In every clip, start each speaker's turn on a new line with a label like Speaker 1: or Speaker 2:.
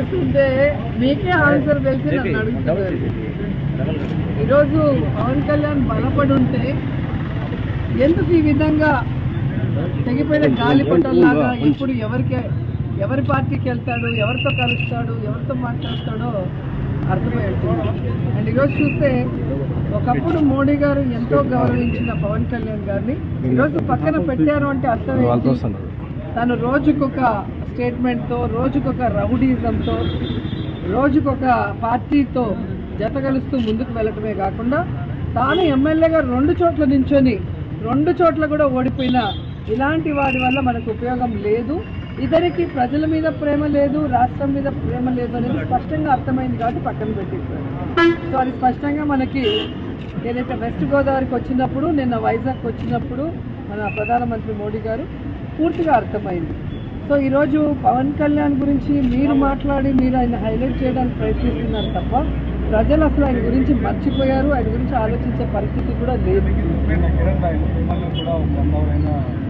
Speaker 1: చేస్తుంటే మీకే ఆన్సర్ తెలిసి నన్ను అడుగుతున్నారు ఈరోజు పవన్ కళ్యాణ్ బలపడి ఉంటే ఎందుకు ఈ విధంగా తెగిపోయిన గాలిపటంలాగా ఇప్పుడు ఎవరికి ఎవరి పార్టీకి వెళ్తాడు ఎవరితో కలుస్తాడు ఎవరితో మాట్లాడతాడో అర్థమవుతుంది అండ్ ఈరోజు చూస్తే ఒకప్పుడు మోడీ గారు ఎంతో గౌరవించిన పవన్ కళ్యాణ్ గారిని ఈరోజు పక్కన పెట్టారు అంటే అర్థం ఏంటి? తను రోజుకొక స్టేట్మెంట్తో రోజుకొక రౌడీజంతో రోజుకొక పార్టీతో జతగలుస్తూ ముందుకు వెళ్ళటమే కాకుండా తాను ఎమ్మెల్యేగా రెండు చోట్ల నించొని రెండు చోట్ల కూడా ఓడిపోయిన ఇలాంటి వాడి వల్ల మనకు ఉపయోగం లేదు ఇద్దరికి ప్రజల మీద ప్రేమ లేదు రాష్ట్రం మీద ప్రేమ లేదు అనేది స్పష్టంగా అర్థమైంది కాబట్టి పక్కన పెట్టేశారు సో అది స్పష్టంగా మనకి ఏదైతే వెస్ట్ గోదావరికి వచ్చినప్పుడు నిన్న వైజాగ్ వచ్చినప్పుడు మన ప్రధానమంత్రి మోడీ గారు పూర్తిగా అర్థమైంది సో ఈరోజు పవన్ కళ్యాణ్ గురించి మీరు మాట్లాడి మీరు ఆయన హైలైట్ చేయడానికి ప్రయత్నిస్తున్నారు తప్ప ప్రజలు అసలు ఆయన గురించి మర్చిపోయారు ఆయన గురించి ఆలోచించే పరిస్థితి కూడా లేదు
Speaker 2: నిన్న కిరణ్ రాయ్ మిమ్మల్ని కూడా ఒక వన్ అవర్ అయినా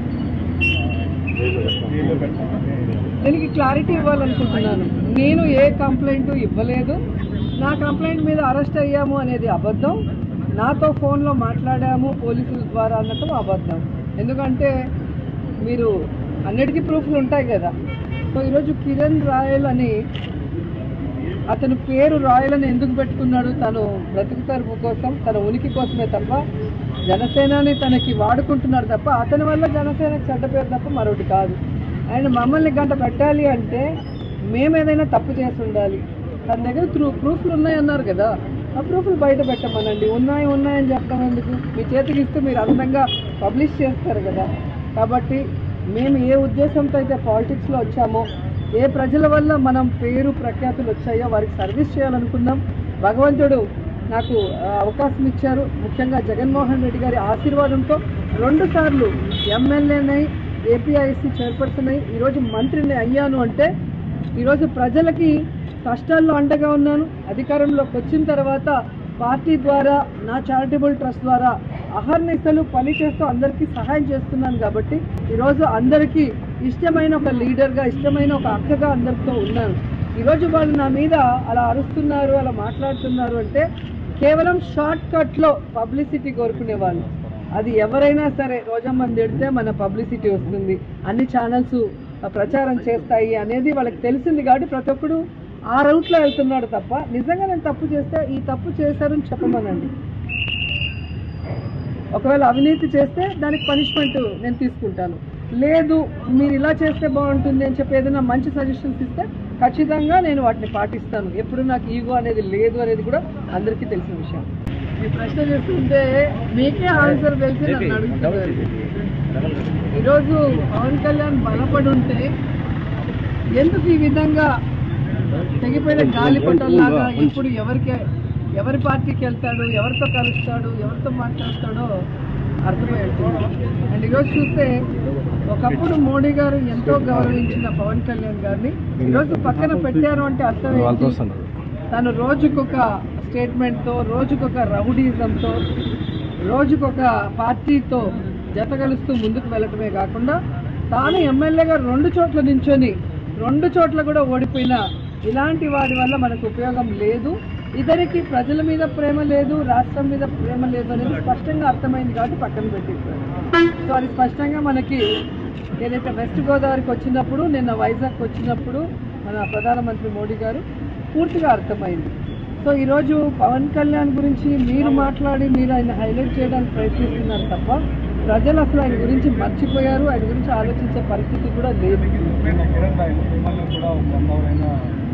Speaker 2: జైల్లో పెట్టాలని
Speaker 1: దీనికి క్లారిటీ ఇవ్వాలనుకుంటున్నాను నేను ఏ కంప్లైంట్ ఇవ్వలేదు నా కంప్లైంట్ మీద అరెస్ట్ అయ్యాము అనేది అబద్ధం నాతో ఫోన్లో మాట్లాడాము పోలీసుల ద్వారా అన్నట్టు అబద్ధం ఎందుకంటే మీరు అన్నిటికీ ప్రూఫ్లు ఉంటాయి కదా సో ఈరోజు కిరణ్ రాయల్ అని అతను పేరు రాయల్ అని ఎందుకు పెట్టుకున్నాడు తను బ్రతుకు తరపు కోసం తన ఉనికి కోసమే తప్ప జనసేనని తనకి వాడుకుంటున్నాడు తప్ప అతని వల్ల జనసేనకి చెడ్డ పేరు తప్ప మరొకటి కాదు అండ్ మమ్మల్ని గంట పెట్టాలి అంటే మేము ఏదైనా తప్పు చేసి ఉండాలి తన దగ్గర త్రూ ప్రూఫ్లు ఉన్నాయన్నారు కదా ఆ ప్రూఫ్లు బయట పెట్టమనండి ఉన్నాయి ఉన్నాయని చెప్పడం ఎందుకు మీ చేతికి ఇస్తే మీరు అందంగా పబ్లిష్ చేస్తారు కదా కాబట్టి మేము ఏ ఉద్దేశంతో అయితే పాలిటిక్స్లో వచ్చామో ఏ ప్రజల వల్ల మనం పేరు ప్రఖ్యాతులు వచ్చాయో వారికి సర్వీస్ చేయాలనుకున్నాం భగవంతుడు నాకు ఆ, అవకాశం ఇచ్చారు ముఖ్యంగా జగన్మోహన్ రెడ్డి గారి ఆశీర్వాదంతో రెండు సార్లు ఎమ్మెల్యేనై ఏపీఐసి చైర్పర్సన్ అయి ఈరోజు మంత్రిని అయ్యాను అంటే ఈరోజు ప్రజలకి కష్టాల్లో అండగా ఉన్నాను అధికారంలోకి వచ్చిన తర్వాత పార్టీ ద్వారా నా చారిటబుల్ ట్రస్ట్ ద్వారా అహర్నిశలు పని చేస్తూ అందరికీ సహాయం చేస్తున్నాను కాబట్టి ఈరోజు అందరికీ ఇష్టమైన ఒక లీడర్గా ఇష్టమైన ఒక అక్కగా అందరితో ఉన్నాను ఈరోజు వాళ్ళు నా మీద అలా అరుస్తున్నారు అలా మాట్లాడుతున్నారు అంటే కేవలం షార్ట్ కట్లో పబ్లిసిటీ కోరుకునే వాళ్ళు అది ఎవరైనా సరే రోజమ్మని తిడితే మన పబ్లిసిటీ వస్తుంది అన్ని ఛానల్స్ ప్రచారం చేస్తాయి అనేది వాళ్ళకి తెలిసింది కాబట్టి ప్రతి ఒక్కడు ఆ రూట్లో వెళ్తున్నాడు తప్ప నిజంగా నేను తప్పు చేస్తే ఈ తప్పు చేశారని చెప్పమనండి ఒకవేళ అవినీతి చేస్తే దానికి పనిష్మెంట్ నేను తీసుకుంటాను లేదు మీరు ఇలా చేస్తే బాగుంటుంది అని చెప్పి ఏదైనా మంచి సజెషన్స్ ఇస్తే ఖచ్చితంగా నేను వాటిని పాటిస్తాను ఎప్పుడు నాకు ఈగో అనేది లేదు అనేది కూడా అందరికీ తెలిసిన విషయం ఈ ప్రశ్న చేస్తుంటే మీకే ఆన్సర్ తెలిసి నన్ను అడుగుతున్నారు ఈరోజు పవన్ కళ్యాణ్ బలపడి ఉంటే ఎందుకు ఈ విధంగా తెగిపోయిన గాలిపటంలాగా ఇప్పుడు ఎవరికి ఎవరి పార్టీకి వెళ్తాడు ఎవరితో కలుస్తాడు ఎవరితో మాట్లాడతాడో అర్థమవుతుంది అండ్ ఈరోజు చూస్తే ఒకప్పుడు మోడీ గారు ఎంతో గౌరవించిన పవన్ కళ్యాణ్ గారిని ఈరోజు పక్కన పెట్టారు అంటే అర్థం ఏంటి? తను రోజుకొక స్టేట్మెంట్తో రోజుకొక రౌడీజంతో రోజుకొక పార్టీతో జతగలుస్తూ ముందుకు వెళ్ళటమే కాకుండా తాను ఎమ్మెల్యేగా రెండు చోట్ల నించొని రెండు చోట్ల కూడా ఓడిపోయిన ఇలాంటి వాడి వల్ల మనకు ఉపయోగం లేదు ఇద్దరికి ప్రజల మీద ప్రేమ లేదు రాష్ట్రం మీద ప్రేమ లేదు అనేది స్పష్టంగా అర్థమైంది కాబట్టి పక్కన పెట్టేశారు సో అది స్పష్టంగా మనకి ఏదైతే వెస్ట్ గోదావరికి వచ్చినప్పుడు నిన్న వైజాగ్ వచ్చినప్పుడు మన ప్రధానమంత్రి మోడీ గారు పూర్తిగా అర్థమైంది సో ఈరోజు పవన్ కళ్యాణ్ గురించి మీరు మాట్లాడి మీరు ఆయన హైలైట్ చేయడానికి ప్రయత్నిస్తున్నారు తప్ప ప్రజలు అసలు ఆయన గురించి మర్చిపోయారు ఆయన గురించి ఆలోచించే పరిస్థితి కూడా లేదు
Speaker 2: నిన్న కిరణ్ రాయ్ మిమ్మల్ని కూడా ఒక వన్ అవర్ అయినా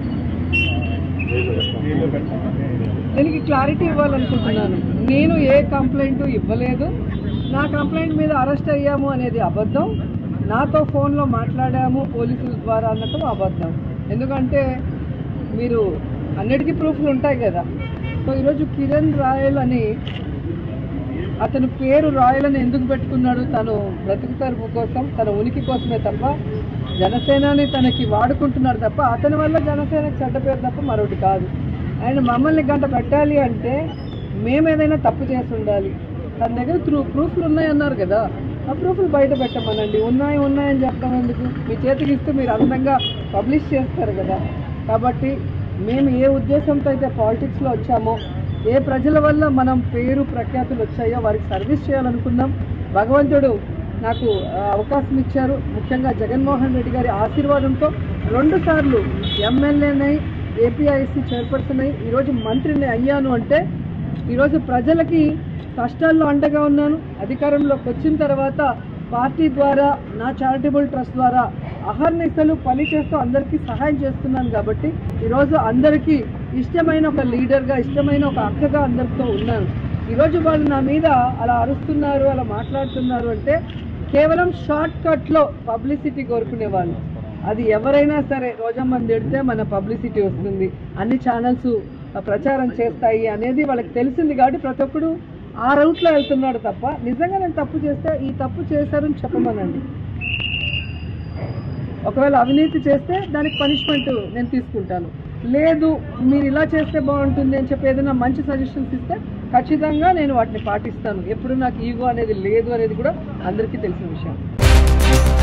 Speaker 2: జైల్లో పెట్టాలని
Speaker 1: దీనికి క్లారిటీ ఇవ్వాలనుకుంటున్నాను నేను ఏ కంప్లైంట్ ఇవ్వలేదు నా కంప్లైంట్ మీద అరెస్ట్ అయ్యాము అనేది అబద్ధం నాతో ఫోన్లో మాట్లాడాము పోలీసుల ద్వారా అన్నట్టు అబద్ధం ఎందుకంటే మీరు అన్నిటికీ ప్రూఫ్లు ఉంటాయి కదా సో ఈరోజు కిరణ్ రాయల్ అని అతను పేరు రాయల్ అని ఎందుకు పెట్టుకున్నాడు తను బ్రతుకు తరపు కోసం తన ఉనికి కోసమే తప్ప జనసేనని తనకి వాడుకుంటున్నాడు తప్ప అతని వల్ల జనసేనకి చెడ్డ పేరు తప్ప మరొకటి కాదు అండ్ మమ్మల్ని గంట పెట్టాలి అంటే మేము ఏదైనా తప్పు చేసి ఉండాలి తన దగ్గర త్రూ ప్రూఫ్లు ఉన్నాయన్నారు కదా ఆ ప్రూఫ్లు బయట పెట్టమనండి ఉన్నాయి ఉన్నాయని చెప్పడం ఎందుకు మీ చేతికి ఇస్తే మీరు అందంగా పబ్లిష్ చేస్తారు కదా కాబట్టి మేము ఏ ఉద్దేశంతో అయితే పాలిటిక్స్లో వచ్చామో ఏ ప్రజల వల్ల మనం పేరు ప్రఖ్యాతులు వచ్చాయో వారికి సర్వీస్ చేయాలనుకున్నాం భగవంతుడు నాకు ఆ, అవకాశం ఇచ్చారు ముఖ్యంగా జగన్మోహన్ రెడ్డి గారి ఆశీర్వాదంతో రెండు సార్లు ఎమ్మెల్యేనై ఏపీఐసి చైర్పర్సన్ అయి ఈరోజు మంత్రిని అయ్యాను అంటే ఈరోజు ప్రజలకి కష్టాల్లో అండగా ఉన్నాను అధికారంలోకి వచ్చిన తర్వాత పార్టీ ద్వారా నా చారిటబుల్ ట్రస్ట్ ద్వారా అహర్నిశలు పని చేస్తూ అందరికీ సహాయం చేస్తున్నాను కాబట్టి ఈరోజు అందరికీ ఇష్టమైన ఒక లీడర్గా ఇష్టమైన ఒక అక్కగా అందరితో ఉన్నాను ఈరోజు వాళ్ళు నా మీద అలా అరుస్తున్నారు అలా మాట్లాడుతున్నారు అంటే కేవలం షార్ట్ కట్లో పబ్లిసిటీ కోరుకునే వాళ్ళు అది ఎవరైనా సరే రోజమ్మని తిడితే మన పబ్లిసిటీ వస్తుంది అన్ని ఛానల్స్ ప్రచారం చేస్తాయి అనేది వాళ్ళకి తెలిసింది కాబట్టి ప్రతి ఒక్కడు ఆ రూట్లో వెళ్తున్నాడు తప్ప నిజంగా నేను తప్పు చేస్తే ఈ తప్పు చేశారని చెప్పమనండి ఒకవేళ అవినీతి చేస్తే దానికి పనిష్మెంట్ నేను తీసుకుంటాను లేదు మీరు ఇలా చేస్తే బాగుంటుంది అని చెప్పి ఏదైనా మంచి సజెషన్స్ ఇస్తే ఖచ్చితంగా నేను వాటిని పాటిస్తాను ఎప్పుడు నాకు ఈగో అనేది లేదు అనేది కూడా అందరికీ తెలిసిన విషయం